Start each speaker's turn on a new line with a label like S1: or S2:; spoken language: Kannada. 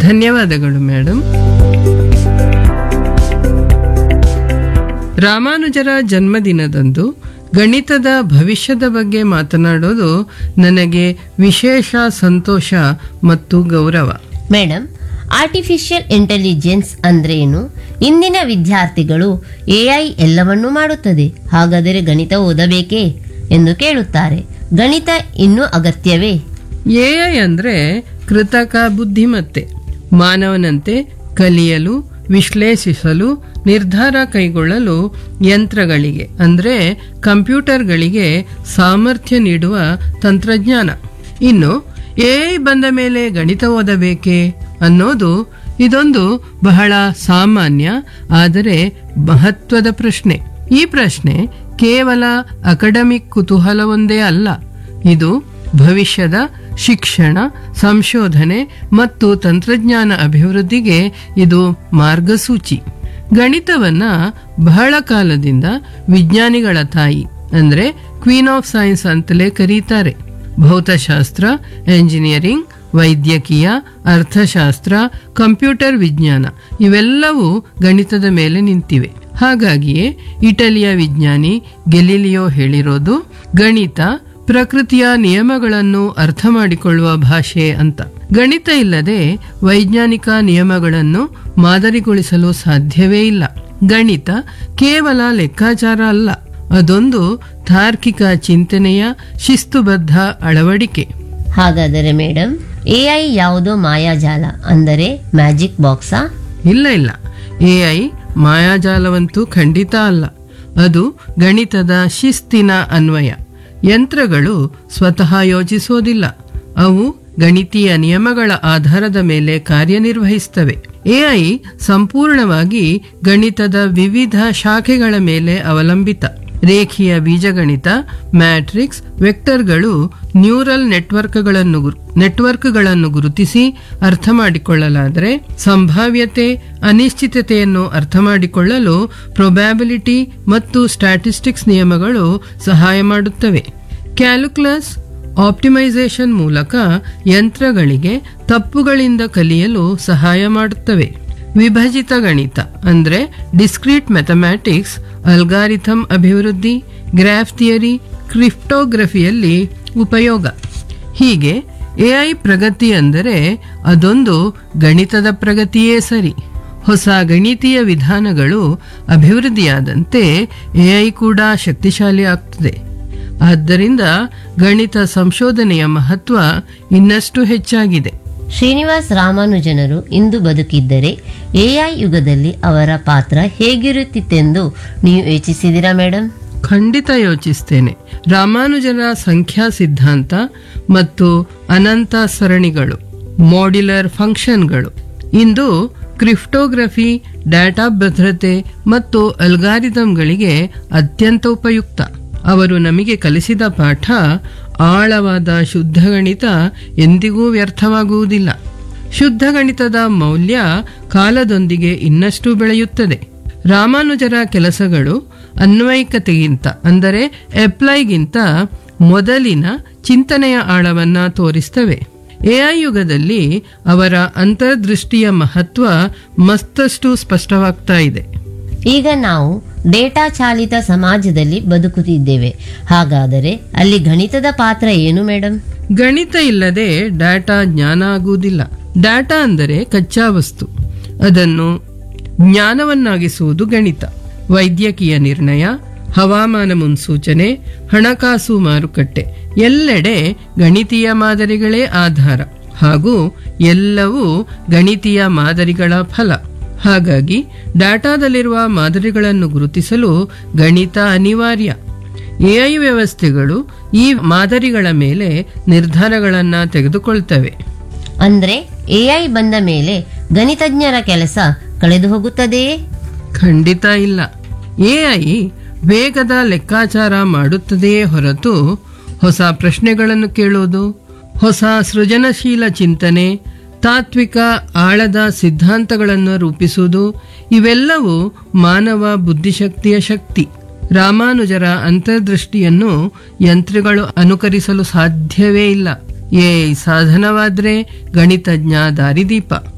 S1: ಧನ್ಯವಾದಗಳು ಮೇಡಮ್ ರಾಮಾನುಜರ ಜನ್ಮದಿನದಂದು ಗಣಿತದ ಭವಿಷ್ಯದ ಬಗ್ಗೆ ಮಾತನಾಡೋದು ನನಗೆ ವಿಶೇಷ ಸಂತೋಷ ಮತ್ತು ಗೌರವ
S2: ಮೇಡಮ್ ಆರ್ಟಿಫಿಷಿಯಲ್ ಇಂಟೆಲಿಜೆನ್ಸ್ ಅಂದ್ರೆ ಏನು ಇಂದಿನ ವಿದ್ಯಾರ್ಥಿಗಳು ಎಐ ಎಲ್ಲವನ್ನೂ ಮಾಡುತ್ತದೆ ಹಾಗಾದರೆ ಗಣಿತ ಓದಬೇಕೇ ಎಂದು ಕೇಳುತ್ತಾರೆ ಗಣಿತ ಇನ್ನೂ ಅಗತ್ಯವೇ
S1: ಎಐ ಅಂದ್ರೆ ಕೃತಕ ಬುದ್ಧಿಮತ್ತೆ ಮಾನವನಂತೆ ಕಲಿಯಲು ವಿಶ್ಲೇಷಿಸಲು ನಿರ್ಧಾರ ಕೈಗೊಳ್ಳಲು ಯಂತ್ರಗಳಿಗೆ ಅಂದ್ರೆ ಕಂಪ್ಯೂಟರ್ಗಳಿಗೆ ಸಾಮರ್ಥ್ಯ ನೀಡುವ ತಂತ್ರಜ್ಞಾನ ಇನ್ನು ಎಐ ಬಂದ ಮೇಲೆ ಗಣಿತ ಓದಬೇಕೇ ಅನ್ನೋದು ಇದೊಂದು ಬಹಳ ಸಾಮಾನ್ಯ ಆದರೆ ಮಹತ್ವದ ಪ್ರಶ್ನೆ ಈ ಪ್ರಶ್ನೆ ಕೇವಲ ಅಕಾಡೆಮಿಕ್ ಕುತೂಹಲವೊಂದೇ ಅಲ್ಲ ಇದು ಭವಿಷ್ಯದ ಶಿಕ್ಷಣ ಸಂಶೋಧನೆ ಮತ್ತು ತಂತ್ರಜ್ಞಾನ ಅಭಿವೃದ್ಧಿಗೆ ಇದು ಮಾರ್ಗಸೂಚಿ ಗಣಿತವನ್ನ ಬಹಳ ಕಾಲದಿಂದ ವಿಜ್ಞಾನಿಗಳ ತಾಯಿ ಅಂದ್ರೆ ಕ್ವೀನ್ ಆಫ್ ಸೈನ್ಸ್ ಅಂತಲೇ ಕರೀತಾರೆ ಭೌತಶಾಸ್ತ್ರ ಎಂಜಿನಿಯರಿಂಗ್ ವೈದ್ಯಕೀಯ ಅರ್ಥಶಾಸ್ತ್ರ ಕಂಪ್ಯೂಟರ್ ವಿಜ್ಞಾನ ಇವೆಲ್ಲವೂ ಗಣಿತದ ಮೇಲೆ ನಿಂತಿವೆ ಹಾಗಾಗಿಯೇ ಇಟಲಿಯ ವಿಜ್ಞಾನಿ ಗೆಲಿಲಿಯೋ ಹೇಳಿರೋದು ಗಣಿತ ಪ್ರಕೃತಿಯ ನಿಯಮಗಳನ್ನು ಅರ್ಥ ಮಾಡಿಕೊಳ್ಳುವ ಭಾಷೆ ಅಂತ ಗಣಿತ ಇಲ್ಲದೆ ವೈಜ್ಞಾನಿಕ ನಿಯಮಗಳನ್ನು ಮಾದರಿಗೊಳಿಸಲು ಸಾಧ್ಯವೇ ಇಲ್ಲ ಗಣಿತ ಕೇವಲ ಲೆಕ್ಕಾಚಾರ ಅಲ್ಲ ಅದೊಂದು ತಾರ್ಕಿಕ ಚಿಂತನೆಯ ಶಿಸ್ತುಬದ್ಧ ಅಳವಡಿಕೆ
S2: ಹಾಗಾದರೆ ಮೇಡಮ್ ಎಐ ಯಾವುದೋ ಮಾಯಾಜಾಲ ಅಂದರೆ ಮ್ಯಾಜಿಕ್ ಬಾಕ್ಸಾ
S1: ಇಲ್ಲ ಇಲ್ಲ ಎಐ ಮಾಯಾಜಾಲವಂತೂ ಖಂಡಿತ ಅಲ್ಲ ಅದು ಗಣಿತದ ಶಿಸ್ತಿನ ಅನ್ವಯ ಯಂತ್ರಗಳು ಸ್ವತಃ ಯೋಚಿಸೋದಿಲ್ಲ ಅವು ಗಣಿತೀಯ ನಿಯಮಗಳ ಆಧಾರದ ಮೇಲೆ ಕಾರ್ಯನಿರ್ವಹಿಸ್ತವೆ ಎಐ ಸಂಪೂರ್ಣವಾಗಿ ಗಣಿತದ ವಿವಿಧ ಶಾಖೆಗಳ ಮೇಲೆ ಅವಲಂಬಿತ ರೇಖೀಯ ಬೀಜಗಣಿತ ಮ್ಯಾಟ್ರಿಕ್ಸ್ ವೆಕ್ಟರ್ಗಳು ನ್ಯೂರಲ್ ನೆಟ್ವರ್ಕ್ಗಳನ್ನು ಗುರು- ನೆಟ್ವರ್ಕ್ಗಳನ್ನು ಗುರುತಿಸಿ ಅರ್ಥ ಮಾಡಿಕೊಳ್ಳಲಾದರೆ ಸಂಭಾವ್ಯತೆ ಅನಿಶ್ಚಿತತೆಯನ್ನು ಅರ್ಥ ಮಾಡಿಕೊಳ್ಳಲು ಪ್ರೊಬ್ಯಾಬಿಲಿಟಿ ಮತ್ತು ಸ್ಟ್ಯಾಟಿಸ್ಟಿಕ್ಸ್ ನಿಯಮಗಳು ಸಹಾಯ ಮಾಡುತ್ತವೆ ಕ್ಯಾಲ್ಕುಲಸ್ ಆಪ್ಟಿಮೈಸೇಷನ್ ಮೂಲಕ ಯಂತ್ರಗಳಿಗೆ ತಪ್ಪುಗಳಿಂದ ಕಲಿಯಲು ಸಹಾಯ ಮಾಡುತ್ತವೆ ವಿಭಜಿತ ಗಣಿತ ಅಂದ್ರೆ ಡಿಸ್ಕ್ರೀಟ್ ಮ್ಯಾಥಮ್ಯಾಟಿಕ್ಸ್ ಅಲ್ಗಾರಿಥಮ್ ಅಭಿವೃದ್ಧಿ ಗ್ರಾಫ್ ಥಿಯರಿ ಕ್ರಿಪ್ಟೋಗ್ರಫಿಯಲ್ಲಿ ಉಪಯೋಗ ಹೀಗೆ ಎಐ ಪ್ರಗತಿ ಅಂದರೆ ಅದೊಂದು ಗಣಿತದ ಪ್ರಗತಿಯೇ ಸರಿ ಹೊಸ ಗಣಿತೀಯ ವಿಧಾನಗಳು ಅಭಿವೃದ್ಧಿಯಾದಂತೆ ಎಐ ಕೂಡ ಶಕ್ತಿಶಾಲಿ ಆಗ್ತದೆ ಆದ್ದರಿಂದ ಗಣಿತ ಸಂಶೋಧನೆಯ ಮಹತ್ವ ಇನ್ನಷ್ಟು ಹೆಚ್ಚಾಗಿದೆ
S2: ಶ್ರೀನಿವಾಸ್ ರಾಮಾನುಜನರು ಇಂದು ಬದುಕಿದ್ದರೆ ಎಐ ಯುಗದಲ್ಲಿ ಅವರ ಪಾತ್ರ ಹೇಗಿರುತ್ತಿತ್ತೆಂದು ನೀವು ಯೋಚಿಸಿದಿರಾ ಮೇಡಮ್
S1: ಖಂಡಿತ ಯೋಚಿಸ್ತೇನೆ ರಾಮಾನುಜರ ಸಂಖ್ಯಾ ಸಿದ್ಧಾಂತ ಮತ್ತು ಅನಂತ ಸರಣಿಗಳು ಮಾಡ್ಯುಲರ್ ಫಂಕ್ಷನ್ಗಳು ಇಂದು ಕ್ರಿಪ್ಟೋಗ್ರಫಿ ಡಾಟಾ ಭದ್ರತೆ ಮತ್ತು ಅಲ್ಗಾರಿದಮ್ಗಳಿಗೆ ಅತ್ಯಂತ ಉಪಯುಕ್ತ ಅವರು ನಮಗೆ ಕಲಿಸಿದ ಪಾಠ ಆಳವಾದ ಶುದ್ಧ ಗಣಿತ ಎಂದಿಗೂ ವ್ಯರ್ಥವಾಗುವುದಿಲ್ಲ ಶುದ್ಧ ಗಣಿತದ ಮೌಲ್ಯ ಕಾಲದೊಂದಿಗೆ ಇನ್ನಷ್ಟು ಬೆಳೆಯುತ್ತದೆ ರಾಮಾನುಜರ ಕೆಲಸಗಳು ಅನ್ವಯಿಕತೆಗಿಂತ ಅಂದರೆ ಅಪ್ಲೈಗಿಂತ ಮೊದಲಿನ ಚಿಂತನೆಯ ಆಳವನ್ನ ತೋರಿಸ್ತವೆ ಎಐ ಯುಗದಲ್ಲಿ ಅವರ ಅಂತರ್ದೃಷ್ಟಿಯ ಮಹತ್ವ ಮತ್ತಷ್ಟು ಸ್ಪಷ್ಟವಾಗ್ತಾ ಇದೆ
S2: ಈಗ ನಾವು ಡೇಟಾ ಚಾಲಿತ ಸಮಾಜದಲ್ಲಿ ಬದುಕುತ್ತಿದ್ದೇವೆ ಹಾಗಾದರೆ ಅಲ್ಲಿ ಗಣಿತದ ಪಾತ್ರ ಏನು ಮೇಡಮ್
S1: ಗಣಿತ ಇಲ್ಲದೆ ಡಾಟಾ ಜ್ಞಾನ ಆಗುವುದಿಲ್ಲ ಡಾಟಾ ಅಂದರೆ ಕಚ್ಚಾ ವಸ್ತು ಅದನ್ನು ಜ್ಞಾನವನ್ನಾಗಿಸುವುದು ಗಣಿತ ವೈದ್ಯಕೀಯ ನಿರ್ಣಯ ಹವಾಮಾನ ಮುನ್ಸೂಚನೆ ಹಣಕಾಸು ಮಾರುಕಟ್ಟೆ ಎಲ್ಲೆಡೆ ಗಣಿತೀಯ ಮಾದರಿಗಳೇ ಆಧಾರ ಹಾಗೂ ಎಲ್ಲವೂ ಗಣಿತೀಯ ಮಾದರಿಗಳ ಫಲ ಹಾಗಾಗಿ ಡಾಟಾದಲ್ಲಿರುವ ಮಾದರಿಗಳನ್ನು ಗುರುತಿಸಲು ಗಣಿತ ಅನಿವಾರ್ಯ ಎಐ ವ್ಯವಸ್ಥೆಗಳು ಈ ಮಾದರಿಗಳ ಮೇಲೆ ನಿರ್ಧಾರಗಳನ್ನು ತೆಗೆದುಕೊಳ್ತವೆ
S2: ಅಂದ್ರೆ ಎಐ ಬಂದ ಮೇಲೆ ಗಣಿತಜ್ಞರ ಕೆಲಸ ಕಳೆದು ಹೋಗುತ್ತದೆಯೇ
S1: ಖಂಡಿತ ಇಲ್ಲ ಎಐ ವೇಗದ ಲೆಕ್ಕಾಚಾರ ಮಾಡುತ್ತದೆಯೇ ಹೊರತು ಹೊಸ ಪ್ರಶ್ನೆಗಳನ್ನು ಕೇಳುವುದು ಹೊಸ ಸೃಜನಶೀಲ ಚಿಂತನೆ ತಾತ್ವಿಕ ಆಳದ ಸಿದ್ಧಾಂತಗಳನ್ನು ರೂಪಿಸುವುದು ಇವೆಲ್ಲವೂ ಮಾನವ ಬುದ್ಧಿಶಕ್ತಿಯ ಶಕ್ತಿ ರಾಮಾನುಜರ ಅಂತರ್ದೃಷ್ಟಿಯನ್ನು ಯಂತ್ರಗಳು ಅನುಕರಿಸಲು ಸಾಧ್ಯವೇ ಇಲ್ಲ ಎ ಸಾಧನವಾದ್ರೆ ಗಣಿತಜ್ಞ ದಾರಿದೀಪ